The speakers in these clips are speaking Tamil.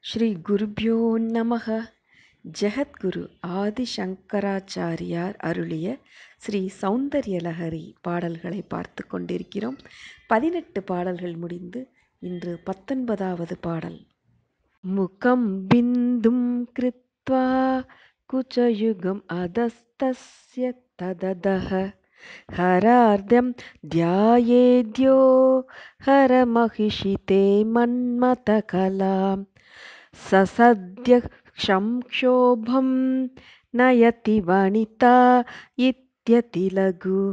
ஸ்ரீ குருப்யோ நமக ஜெகத்குரு ஆதிசங்கராச்சாரியார் அருளிய ஸ்ரீ சௌந்தர்யலஹரி பாடல்களை பார்த்து கொண்டிருக்கிறோம் பதினெட்டு பாடல்கள் முடிந்து இன்று பத்தொன்பதாவது பாடல் முகம் பிந்தும் கிருத்வா குச்சயுகம் அதஸ்தஸ்ய தததः हरार्ध्यं ध्यायेद्यो हरमहिषिते मन्मथकलां ससद्यः संक्षोभं नयति वनिता इत्यतिलघु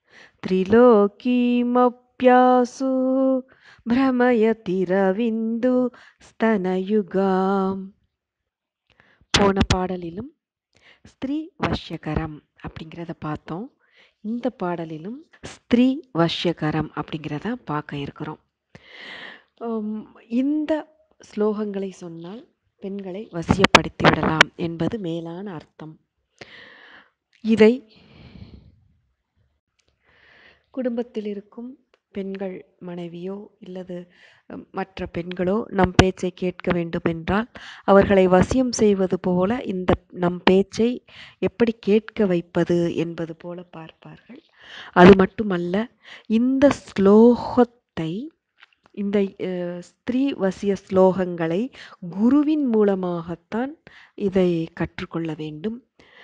त्रिलोकीमप्यासु भ्रमयति रविन्दु स्तनयुगाम् போன பாடலிலும் ஸ்திரீ வஷ்யகரம் அப்படிங்கிறத பார்த்தோம் இந்த பாடலிலும் ஸ்திரீ வஷ்யகரம் அப்படிங்கிறத பார்க்க இருக்கிறோம் உம், இந்த ஸ்லோகங்களை சொன்னால் பெண்களை வசியப்படுத்தி விடலாம் என்பது மேலான அர்த்தம் இதை குடும்பத்தில் இருக்கும் பெண்கள் மனைவியோ இல்லது அஹ், மற்ற பெண்களோ நம் பேச்சை கேட்க வேண்டுமென்றால் அவர்களை வசியம் செய்வது போல இந்த நம் பேச்சை எப்படி கேட்க வைப்பது என்பது போல பார்ப்பார்கள் அது மட்டுமல்ல இந்த ஸ்லோகத்தை இந்த அஹ், ஸ்திரீ வசிய ஸ்லோகங்களை குருவின் மூலமாகத்தான் இதை கற்றுக்கொள்ள வேண்டும்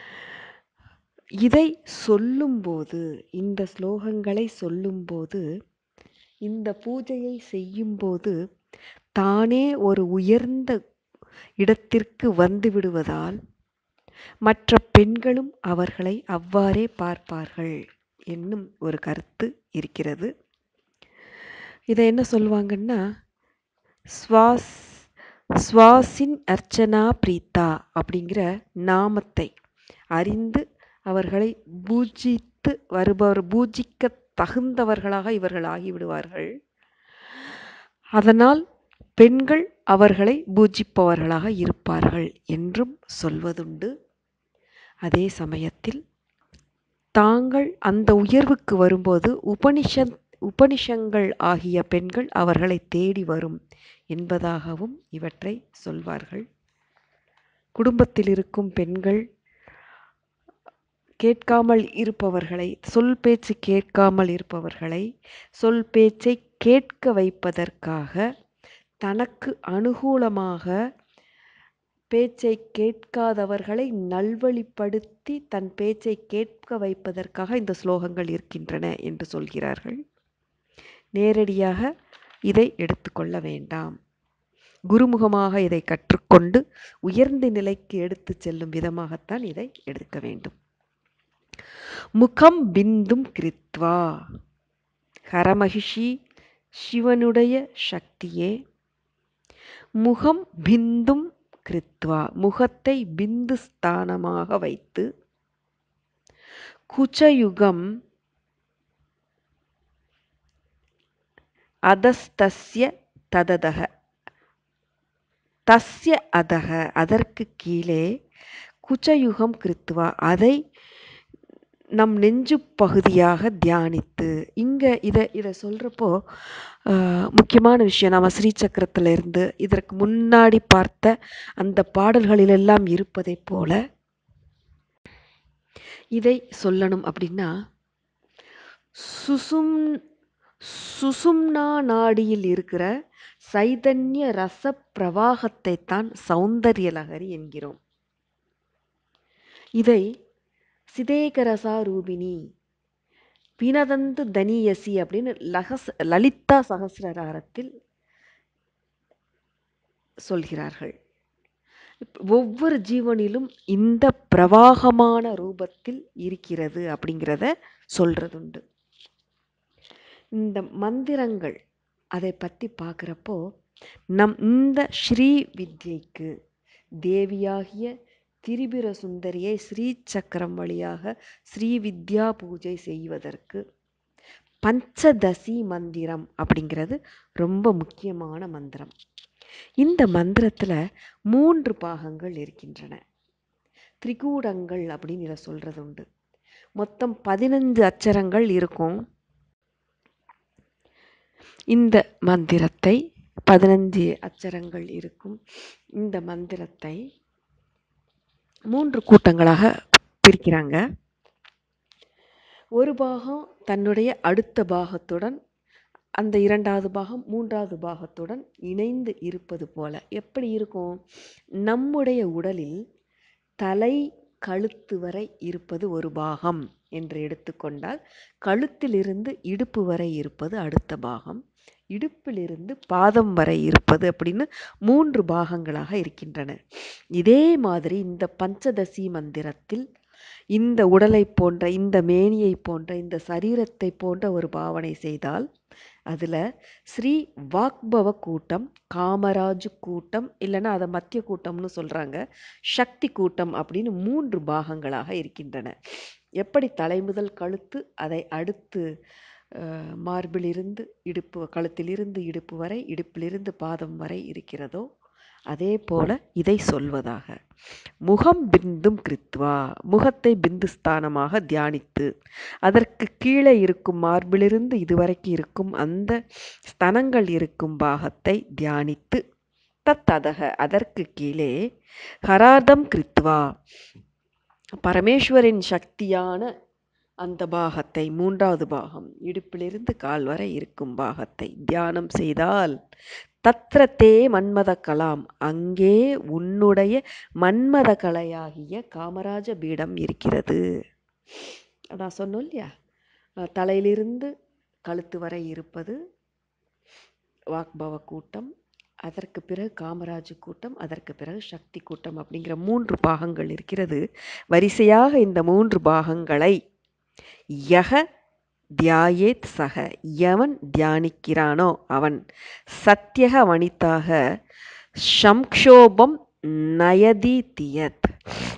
இதை சொல்லும்போது இந்த ஸ்லோகங்களை சொல்லும்போது இந்த பூஜையை செய்யும்போது தானே ஒரு உயர்ந்த இடத்திற்கு வந்து விடுவதால் மற்ற பெண்களும் அவர்களை அவ்வாறே பார்ப்பார்கள் என்னும் ஒரு கருத்து இருக்கிறது இதை என்ன சொல்லுவாங்கன்னா ஸ்வாஸ் ஸ்வாசின் அர்ச்சனா பிரீதா அப்படிங்கிற நாமத்தை அறிந்து அவர்களை பூஜித்து வருபவர் பூஜிக்க தகுந்தவர்களாக இவர்கள் ஆகிவிடுவார்கள் அதனால் பெண்கள் அவர்களை பூஜிப்பவர்களாக இருப்பார்கள் என்றும் சொல்வதுண்டு அதே சமயத்தில் தாங்கள் அந்த உயர்வுக்கு வரும்போது உபனிஷத் உபனிஷங்கள் ஆகிய பெண்கள் அவர்களை தேடி வரும் என்பதாகவும் இவற்றை சொல்வார்கள் குடும்பத்தில் இருக்கும் பெண்கள் கேட்காமல் இருப்பவர்களை சொல் பேச்சு கேட்காமல் இருப்பவர்களை சொல் பேச்சை கேட்க வைப்பதற்காக தனக்கு அனுகூலமாக பேச்சை கேட்காதவர்களை நல்வழிப்படுத்தி தன் பேச்சை கேட்க வைப்பதற்காக இந்த ஸ்லோகங்கள் இருக்கின்றன என்று சொல்கிறார்கள் நேரடியாக இதை எடுத்துக்கொள்ள வேண்டாம் குருமுகமாக இதை கற்றுக்கொண்டு உயர்ந்த நிலைக்கு எடுத்துச் செல்லும் விதமாகத்தான் இதை எடுக்க வேண்டும் முகம் பிந்தும் கிருத்வா ஹரமகிஷி சிவனுடைய சக்தியே முகம் பிந்தும் கிருத்வா முகத்தை பிந்து ஸ்தானமாக வைத்து குச்சயுகம் அதஸ்தஸ்ய தததக தஸ்ய அதக அதற்கு கீழே குச்சயுகம் கிருத்வா அதை நம் நெஞ்சு பகுதியாக தியானித்து இங்கே இதை இதை சொல்கிறப்போ முக்கியமான விஷயம் நம்ம ஸ்ரீசக்கரத்தில் இருந்து இதற்கு முன்னாடி பார்த்த அந்த பாடல்களிலெல்லாம் இருப்பதைப் போல இதை சொல்லணும் அப்படின்னா சுசும் சுசும்னா நாடியில் இருக்கிற சைதன்ய ரச பிரவாகத்தை தான் சௌந்தர்ய லகரி என்கிறோம் இதை சிதேகரசா ரூபிணி பினதந்து தனியசி அப்படின்னு லகஸ் லலிதா சகசிரராரத்தில் சொல்கிறார்கள் இப்ப ஒவ்வொரு ஜீவனிலும் இந்த பிரவாகமான ரூபத்தில் இருக்கிறது அப்படிங்கிறத சொல்றதுண்டு இந்த மந்திரங்கள் அதை பற்றி பார்க்குறப்போ நம் இந்த ஸ்ரீ வித்யைக்கு தேவியாகிய திரிபுர சுந்தரியை ஸ்ரீ சக்கரம் வழியாக ஸ்ரீ வித்யா பூஜை செய்வதற்கு பஞ்சதசி மந்திரம் அப்படிங்கிறது ரொம்ப முக்கியமான மந்திரம் இந்த மந்திரத்தில் மூன்று பாகங்கள் இருக்கின்றன திரிகூடங்கள் அப்படின்னு இதை சொல்கிறது உண்டு மொத்தம் பதினஞ்சு அச்சரங்கள் இருக்கும் இந்த மந்திரத்தை பதினஞ்சு அச்சரங்கள் இருக்கும் இந்த மந்திரத்தை மூன்று கூட்டங்களாக பிரிக்கிறாங்க ஒரு பாகம் தன்னுடைய அடுத்த பாகத்துடன் அந்த இரண்டாவது பாகம் மூன்றாவது பாகத்துடன் இணைந்து இருப்பது போல எப்படி இருக்கும் நம்முடைய உடலில் தலை கழுத்து வரை இருப்பது ஒரு பாகம் என்று எடுத்துக்கொண்டால் கழுத்திலிருந்து இடுப்பு வரை இருப்பது அடுத்த பாகம் இடுப்பிலிருந்து பாதம் வரை இருப்பது அப்படின்னு மூன்று பாகங்களாக இருக்கின்றன இதே மாதிரி இந்த பஞ்சதசி மந்திரத்தில் இந்த உடலை போன்ற இந்த மேனியை போன்ற இந்த சரீரத்தை போன்ற ஒரு பாவனை செய்தால் அதில் ஸ்ரீ வாக்பவ கூட்டம் காமராஜ் கூட்டம் இல்லைன்னா அதை மத்திய கூட்டம்னு சொல்கிறாங்க சக்தி கூட்டம் அப்படின்னு மூன்று பாகங்களாக இருக்கின்றன எப்படி தலை முதல் கழுத்து அதை அடுத்து அஹ், மார்பிலிருந்து இடுப்பு கழுத்திலிருந்து இடுப்பு வரை இடுப்பிலிருந்து பாதம் வரை இருக்கிறதோ அதே போல இதை சொல்வதாக முகம் பிந்தும் கிருத்வா முகத்தை பிந்து ஸ்தானமாக தியானித்து அதற்கு கீழே இருக்கும் மார்பிலிருந்து இதுவரைக்கும் இருக்கும் அந்த ஸ்தனங்கள் இருக்கும் பாகத்தை தியானித்து தத்ததக அதற்கு கீழே ஹராதம் கிருத்வா பரமேஸ்வரின் சக்தியான அந்த பாகத்தை மூன்றாவது பாகம் இடுப்பிலிருந்து கால் வரை இருக்கும் பாகத்தை தியானம் செய்தால் தத்ரத்தே மன்மத கலாம் அங்கே உன்னுடைய மன்மத கலையாகிய காமராஜ பீடம் இருக்கிறது அதான் சொன்னோம் இல்லையா அஹ் தலையிலிருந்து கழுத்து வரை இருப்பது வாக்பவ கூட்டம் அதற்கு பிறகு காமராஜ் கூட்டம் அதற்கு பிறகு சக்தி கூட்டம் அப்படிங்கிற மூன்று பாகங்கள் இருக்கிறது வரிசையாக இந்த மூன்று பாகங்களை யக தியாயேத் சக எவன் தியானிக்கிறானோ அவன் சத்தியக வனிதாக சம்க்ஷோபம் நயதி தியத்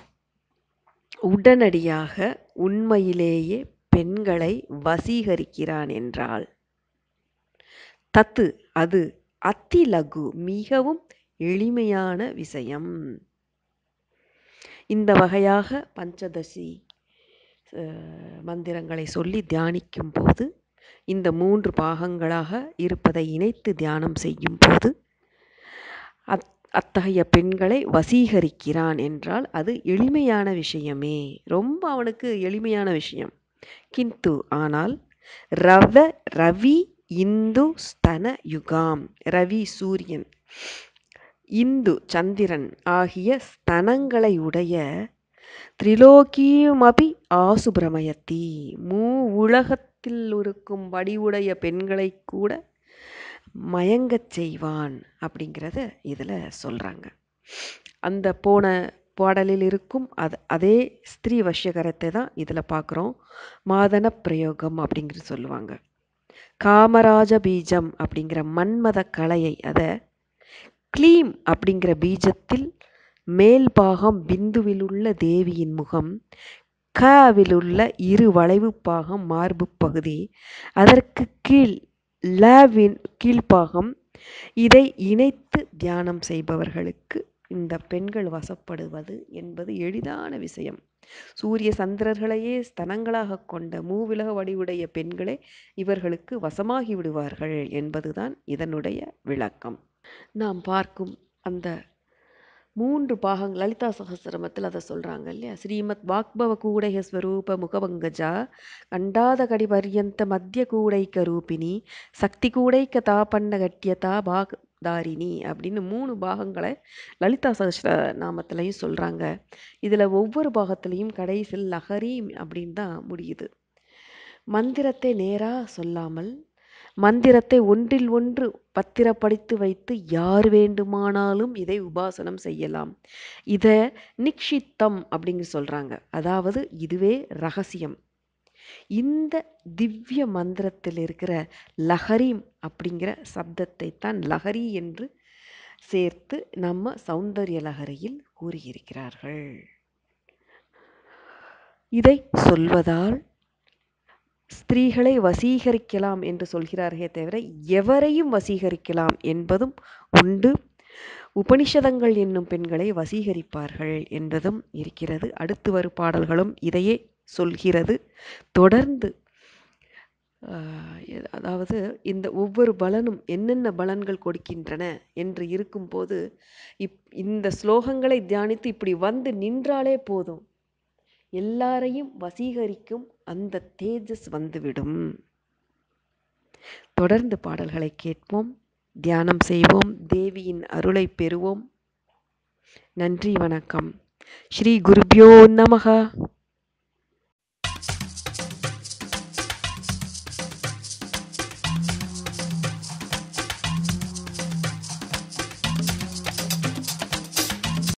உடனடியாக உண்மையிலேயே பெண்களை வசீகரிக்கிறான் என்றால் தத்து அது அத்தி லகு மிகவும் எளிமையான விஷயம் இந்த வகையாக பஞ்சதசி அஹ், மந்திரங்களை சொல்லி தியானிக்கும் போது இந்த மூன்று பாகங்களாக இருப்பதை இணைத்து தியானம் செய்யும் போது அத் அத்தகைய பெண்களை வசீகரிக்கிறான் என்றால் அது எளிமையான விஷயமே ரொம்ப அவனுக்கு எளிமையான விஷயம் கிந்து ஆனால் ரவ ரவி இந்து ஸ்தன யுகாம் ரவி சூரியன் இந்து சந்திரன் ஆகிய ஸ்தனங்களை உடைய திரிலோக்கியுமபி ஆசுபிரமயத்தி மூ உலகத்தில் இருக்கும் வடிவுடைய பெண்களை கூட மயங்கச் செய்வான் அப்படிங்கிறத இதில் சொல்கிறாங்க அந்த போன பாடலில் இருக்கும் அது அதே ஸ்திரீ வஷ்யகரத்தை தான் இதில் பார்க்குறோம் மாதன பிரயோகம் அப்படிங்கிறது சொல்லுவாங்க காமராஜ பீஜம் அப்படிங்கிற மன்மத கலையை அதை க்ளீம் அப்படிங்கிற பீஜத்தில் மேல் பாகம் பிந்துவிலுள்ள தேவியின் முகம் கவிலுள்ள இரு வளைவு பாகம் மார்பு பகுதி அதற்கு கீழ் லவின் கீழ்ப்பாகம் இதை இணைத்து தியானம் செய்பவர்களுக்கு இந்த பெண்கள் வசப்படுவது என்பது எளிதான விஷயம் சூரிய சந்திரர்களையே ஸ்தனங்களாக கொண்ட மூவிலக வடிவுடைய பெண்களே இவர்களுக்கு வசமாகி விடுவார்கள் என்பதுதான் இதனுடைய விளக்கம் நாம் பார்க்கும் அந்த மூன்று பாகங்கள் லலிதா சகசிரமத்தில் அதை சொல்கிறாங்க இல்லையா ஸ்ரீமத் வாக்பவ கூடைய ஸ்வரூப முகபங்கஜா கண்டாத கடி பர்யந்த மத்திய கூடைக்க ரூபிணி சக்தி கூடைக்க தாபண்ண கட்டியதா பாக் தாரிணி அப்படின்னு மூணு பாகங்களை லலிதா சகஸ்ர நாமத்திலையும் சொல்கிறாங்க இதில் ஒவ்வொரு பாகத்திலையும் கடைசியில் லஹரி அப்படின்னு தான் முடியுது மந்திரத்தை நேராக சொல்லாமல் மந்திரத்தை ஒன்றில் ஒன்று பத்திரப்படுத்தி வைத்து யார் வேண்டுமானாலும் இதை உபாசனம் செய்யலாம் இதை நிக்ஷித்தம் அப்படின்னு சொல்கிறாங்க அதாவது இதுவே ரகசியம் இந்த திவ்ய மந்திரத்தில் இருக்கிற லஹரி அப்படிங்கிற சப்தத்தை தான் லஹரி என்று சேர்த்து நம்ம சௌந்தர்ய லஹரியில் கூறியிருக்கிறார்கள் இதை சொல்வதால் ஸ்திரீகளை வசீகரிக்கலாம் என்று சொல்கிறார்களே தவிர எவரையும் வசீகரிக்கலாம் என்பதும் உண்டு உபனிஷதங்கள் என்னும் பெண்களை வசீகரிப்பார்கள் என்பதும் இருக்கிறது அடுத்து வரும் பாடல்களும் இதையே சொல்கிறது தொடர்ந்து ஆஹ் எ- அதாவது இந்த ஒவ்வொரு பலனும் என்னென்ன பலன்கள் கொடுக்கின்றன என்று இருக்கும்போது இப் இந்த ஸ்லோகங்களை தியானித்து இப்படி வந்து நின்றாலே போதும் எல்லாரையும் வசீகரிக்கும் அந்த தேஜஸ் வந்துவிடும் தொடர்ந்து பாடல்களை கேட்போம் தியானம் செய்வோம் தேவியின் அருளை பெறுவோம் நன்றி வணக்கம் ஸ்ரீ குருபியோ நமக